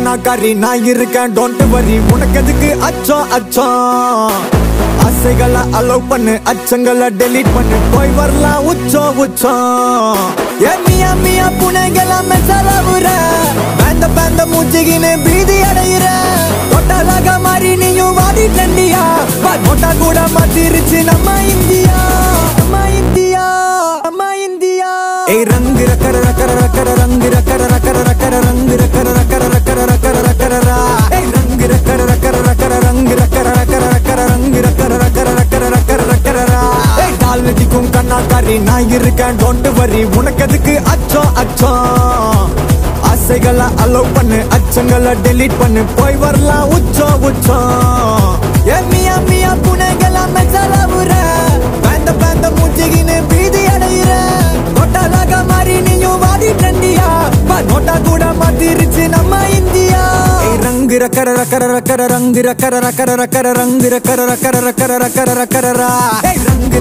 கண்ணாக்காரி நான் இருக்கேன் don't worry உனக்கு எதுக்கு அச்சம் அச்சம் ஆசைகளை அலோவ் பண்ணு அச்சங்களை டெலீட் பண்ணு போய் வரலாம் உச்சம் உச்சம் ஏ மியா மியா புனைகளா மெசரவுற பேந்த பேந்த மூச்சிகின்னு பீதி அடையிற தொட்டலாக மாறி நீயும் வாடி தண்டியா மொட்டா கூட மாத்திருச்சு நம்ம இந்தியா நம்ம இந்தியா நம்ம இந்தியா ஏய் ரங்கு ரக்கர ரக்கர ரக்கர ரங்கு ரக்கர ரக்கர ரக்கர ரங்கு ரக்கர ரக்கர ரக்கர ரக்கர ரக்கரரா ஏய் ரங்கு ரக்கர ரக்கர ரக்கர ரங்கு ரக்கர ரக்கர ரக்கர ரங்கு ரக்கர ரக்கர ரக்கர ரக்கர ரக்கரரா ஏய் கால் நதிக்கும் கண்ணாக்காரி நான் இருக்கேன் டோன்ட் வரி உனக்கு எதுக்கு அச்சம் அச்சம் ஆசைகளை அலோவ் பண்ணு அச்சங்களை டெலீட் பண்ணு போய் வரலாம் உச்சம் உச்சம் ஏ மியா மியா புனைகளா மெச்சலவுற பேந்த பேந்த மூச்சிகின்னு பீதி அடையிற கொட்டாலாக மாறி நீயும் வாடி டண்டியா நோட்டா கூட மாத்திருச்சு நம்ம இந்தியா ஏய் ரங்கு ரக்கர ரக்கர ரக்கர ரங்கு ரக்கர ரக்கர ரக்கர ரங்கு ரக்கர ரக்கர ரக்கர ரக்கர ரக்கரரா ஏய் ரங்கு